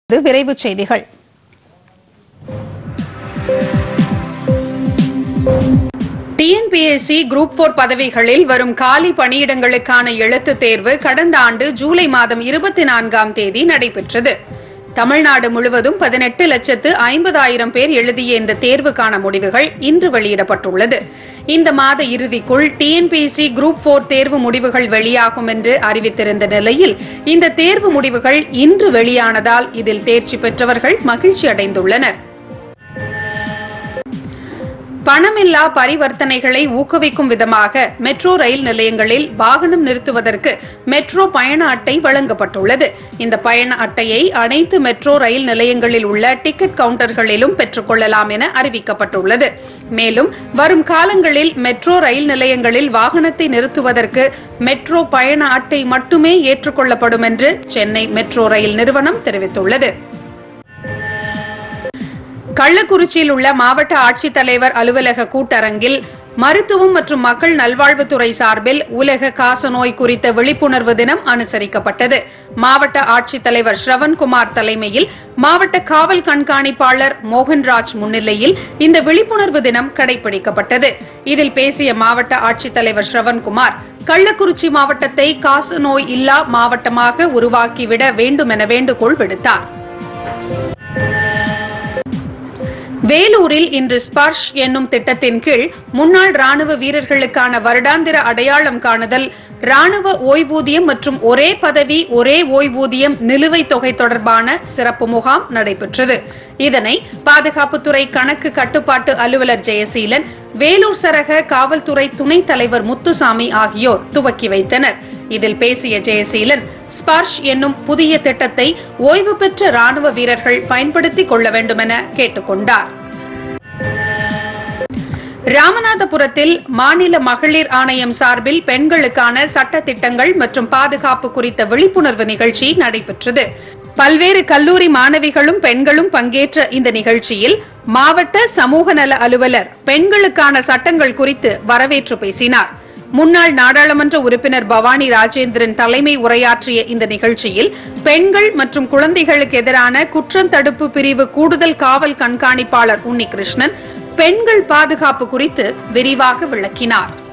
இது விரைவுச் செய்திகள் டிஎன்பிஎஸ்சி குரூப் போர் பதவிகளில் வரும் காலி பணியிடங்களுக்கான எழுத்துத் தேர்வு கடந்த ஆண்டு ஜூலை மாதம் இருபத்தி நான்காம் தேதி நடைபெற்றது தமிழ்நாடு முழுவதும் பதினெட்டு லட்சத்து ஐம்பதாயிரம் பேர் எழுதிய இந்த தேர்வுக்கான முடிவுகள் இன்று வெளியிடப்பட்டுள்ளது இந்த மாத இறுதிக்குள் டிஎன்பிஎஸ்சி குரூப் போர் தேர்வு முடிவுகள் வெளியாகும் என்று அறிவித்திருந்த நிலையில் இந்த தேர்வு முடிவுகள் இன்று வெளியானதால் இதில் தேர்ச்சி பெற்றவர்கள் மகிழ்ச்சி அடைந்துள்ளனர் பணமில்லா பரிவர்த்தனைகளை ஊக்குவிக்கும் விதமாக மெட்ரோ ரயில் நிலையங்களில் வாகனம் நிறுத்துவதற்கு மெட்ரோ பயண அட்டை வழங்கப்பட்டுள்ளது இந்த பயண அட்டையை அனைத்து மெட்ரோ ரயில் நிலையங்களில் உள்ள டிக்கெட் கவுண்டர்களிலும் பெற்றுக்கொள்ளலாம் என அறிவிக்கப்பட்டுள்ளது மேலும் வரும் காலங்களில் மெட்ரோ ரயில் நிலையங்களில் வாகனத்தை நிறுத்துவதற்கு மெட்ரோ பயண அட்டை மட்டுமே ஏற்றுக்கொள்ளப்படும் என்று சென்னை மெட்ரோ ரயில் நிறுவனம் தெரிவித்துள்ளது கள்ளக்குறிச்சியில் உள்ள மாவட்ட ஆட்சித்தலைவர் அலுவலக கூட்டரங்கில் மருத்துவம் மற்றும் மக்கள் நல்வாழ்வுத்துறை சார்பில் உலக காசநோய் குறித்த விழிப்புணர்வு தினம் அனுசரிக்கப்பட்டது மாவட்ட ஆட்சித்தலைவர் ஸ்ரவன்குமார் தலைமையில் மாவட்ட காவல் கண்காணிப்பாளர் மோகன்ராஜ் முன்னிலையில் இந்த விழிப்புணர்வு தினம் கடைபிடிக்கப்பட்டது இதில் பேசிய மாவட்ட ஆட்சித்தலைவர் ஸ்ரவன்குமார் கள்ளக்குறிச்சி மாவட்டத்தை காசநோய் இல்லா மாவட்டமாக உருவாக்கிவிட வேண்டும் என வேண்டுகோள் விடுத்தார் வேலூரில் இன்று ஸ்பர்ஷ் என்னும் திட்டத்தின் கீழ் முன்னாள் ராணுவ வீரர்களுக்கான வருடாந்திர அடையாளம் காணுதல் ராணுவ ஓய்வூதியம் மற்றும் ஒரே பதவி ஒரே ஓய்வூதியம் நிலுவைத் தொகை தொடர்பான சிறப்பு முகாம் நடைபெற்றது இதனை பாதுகாப்புத்துறை கணக்கு கட்டுப்பாட்டு அலுவலர் ஜெயசீலன் வேலூர் சரக காவல்துறை துணைத் தலைவர் முத்துசாமி ஆகியோர் துவக்கி வைத்தனர் இதில் பேசிய ஜெயசீலன் ஸ்பர்ஷ் என்னும் புதிய திட்டத்தை ஓய்வு பெற்ற ராணுவ வீரர்கள் பயன்படுத்திக் கொள்ள வேண்டும் என கேட்டுக்கொண்டார் ராமநாதபுரத்தில் மாநில மகளிர் ஆணையம் சார்பில் பெண்களுக்கான சட்ட திட்டங்கள் மற்றும் பாதுகாப்பு குறித்த விழிப்புணர்வு நிகழ்ச்சி நடைபெற்றது பல்வேறு கல்லூரி மாணவிகளும் பெண்களும் பங்கேற்ற இந்த நிகழ்ச்சியில் மாவட்ட சமூக நல அலுவலர் பெண்களுக்கான சட்டங்கள் குறித்து வரவேற்று பேசினார் முன்னாள் நாடாளுமன்ற உறுப்பினர் பவானி ராஜேந்திரன் தலைமை உரையாற்றிய இந்த நிகழ்ச்சியில் பெண்கள் மற்றும் குழந்தைகளுக்கு எதிரான குற்றம் தடுப்பு பிரிவு கூடுதல் காவல் கண்காணிப்பாளர் உன்னிகிருஷ்ணன் பெண்கள் பாதுகாப்பு குறித்து விரிவாக விளக்கினார்